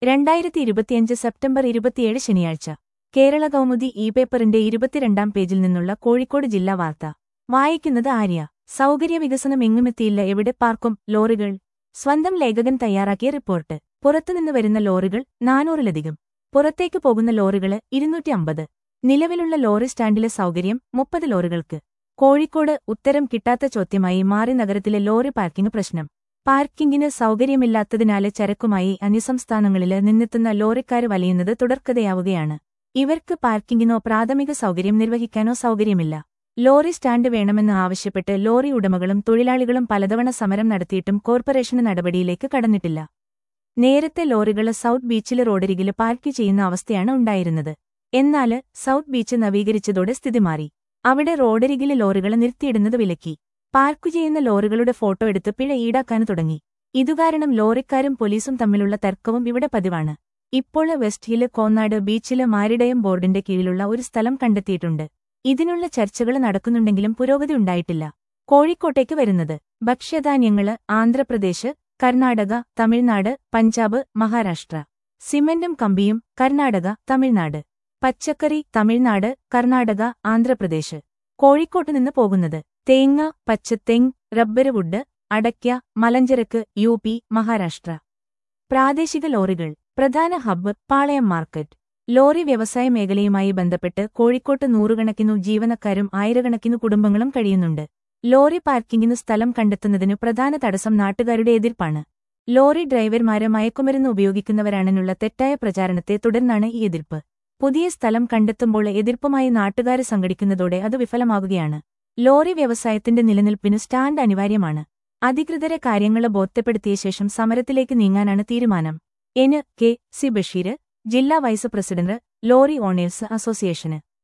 രണ്ടായിരത്തി ഇരുപത്തിയഞ്ച് സെപ്റ്റംബർ ഇരുപത്തിയേഴ് ശനിയാഴ്ച കേരള കൗമുദി ഇ പേപ്പറിന്റെ ഇരുപത്തിരണ്ടാം പേജിൽ നിന്നുള്ള കോഴിക്കോട് ജില്ലാ വാർത്ത വായിക്കുന്നത് ആര്യ സൗകര്യ വികസനം എങ്ങുമെത്തിയില്ല എവിടെ പാർക്കും ലോറികൾ സ്വന്തം ലേഖകൻ തയ്യാറാക്കിയ റിപ്പോർട്ട് പുറത്തുനിന്ന് വരുന്ന ലോറികൾ നാനൂറിലധികം പുറത്തേക്ക് പോകുന്ന ലോറികള് ഇരുന്നൂറ്റി അമ്പത് നിലവിലുള്ള ലോറി സ്റ്റാൻഡിലെ സൗകര്യം മുപ്പത് ലോറികൾക്ക് കോഴിക്കോട് ഉത്തരം കിട്ടാത്ത ചോദ്യമായി മാറി നഗരത്തിലെ ലോറി പാർക്കിംഗ് പ്രശ്നം പാർക്കിംഗിന് സൗകര്യമില്ലാത്തതിനാല് ചരക്കുമായി അന്യസംസ്ഥാനങ്ങളില് നിന്നെത്തുന്ന ലോറിക്കാര് വലയുന്നത് തുടർക്കഥയാവുകയാണ് ഇവർക്ക് പാർക്കിംഗിനോ പ്രാഥമിക സൗകര്യം നിർവഹിക്കാനോ സൗകര്യമില്ല ലോറി സ്റ്റാൻഡ് വേണമെന്ന് ആവശ്യപ്പെട്ട് ലോറി ഉടമകളും തൊഴിലാളികളും പലതവണ സമരം നടത്തിയിട്ടും കോർപ്പറേഷന് നടപടിയിലേക്ക് കടന്നിട്ടില്ല നേരത്തെ ലോറികള് സൗത്ത് ബീച്ചിലെ റോഡരികില് പാർക്ക് ചെയ്യുന്ന അവസ്ഥയാണ് ഉണ്ടായിരുന്നത് എന്നാല് സൗത്ത് ബീച്ച് നവീകരിച്ചതോടെ സ്ഥിതി മാറി അവിടെ റോഡരികിലെ ലോറികള് നിർത്തിയിടുന്നത് വിലക്കി പാർക്ക് ചെയ്യുന്ന ലോറികളുടെ ഫോട്ടോ എടുത്ത് പിഴ ഈടാക്കാൻ തുടങ്ങി ഇതുകാരണം ലോറിക്കാരും പോലീസും തമ്മിലുള്ള തർക്കവും ഇവിടെ പതിവാണ് ഇപ്പോൾ വെസ്റ്റ് ഹില് കോന്നാട് ബീച്ചില് മാരിടയം ബോർഡിന്റെ കീഴിലുള്ള ഒരു സ്ഥലം കണ്ടെത്തിയിട്ടുണ്ട് ഇതിനുള്ള ചർച്ചകൾ നടക്കുന്നുണ്ടെങ്കിലും പുരോഗതി ഉണ്ടായിട്ടില്ല കോഴിക്കോട്ടേക്ക് വരുന്നത് ഭക്ഷ്യധാന്യങ്ങള് ആന്ധ്രാപ്രദേശ് കർണാടക തമിഴ്നാട് പഞ്ചാബ് മഹാരാഷ്ട്ര സിമന്റും കമ്പിയും കർണാടക തമിഴ്നാട് പച്ചക്കറി തമിഴ്നാട് കർണാടക ആന്ധ്രാപ്രദേശ് കോഴിക്കോട്ട് നിന്ന് പോകുന്നത് തേങ്ങ പച്ചത്തെങ് റബ്ബര് വുഡ് അടയ്ക്ക മലഞ്ചരക്ക് യു പി മഹാരാഷ്ട്ര പ്രാദേശിക ലോറികൾ പ്രധാന ഹബ്ബ് പാളയം മാർക്കറ്റ് ലോറി വ്യവസായ മേഖലയുമായി ബന്ധപ്പെട്ട് കോഴിക്കോട്ട് നൂറുകണക്കിനു ജീവനക്കാരും ആയിരക്കണക്കിനു കുടുംബങ്ങളും കഴിയുന്നുണ്ട് ലോറി പാർക്കിംഗിനു സ്ഥലം കണ്ടെത്തുന്നതിനു പ്രധാന തടസ്സം നാട്ടുകാരുടെ എതിർപ്പാണ് ലോറി ഡ്രൈവർമാരെ മയക്കുമരുന്ന് ഉപയോഗിക്കുന്നവരാണെന്നുള്ള തെറ്റായ പ്രചാരണത്തെ തുടർന്നാണ് ഈ എതിർപ്പ് പുതിയ സ്ഥലം കണ്ടെത്തുമ്പോൾ എതിർപ്പുമായി നാട്ടുകാര് സംഘടിക്കുന്നതോടെ അത് വിഫലമാകുകയാണ് ലോറി വ്യവസായത്തിന്റെ നിലനിൽപ്പിനു സ്റ്റാൻഡ് അനിവാര്യമാണ് അധികൃതരെ കാര്യങ്ങളെ ബോധ്യപ്പെടുത്തിയ ശേഷം സമരത്തിലേക്ക് നീങ്ങാനാണ് തീരുമാനം എന് കെ സി ബഷീര് ജില്ലാ വൈസ് പ്രസിഡന്റ് ലോറി ഓണേഴ്സ് അസോസിയേഷന്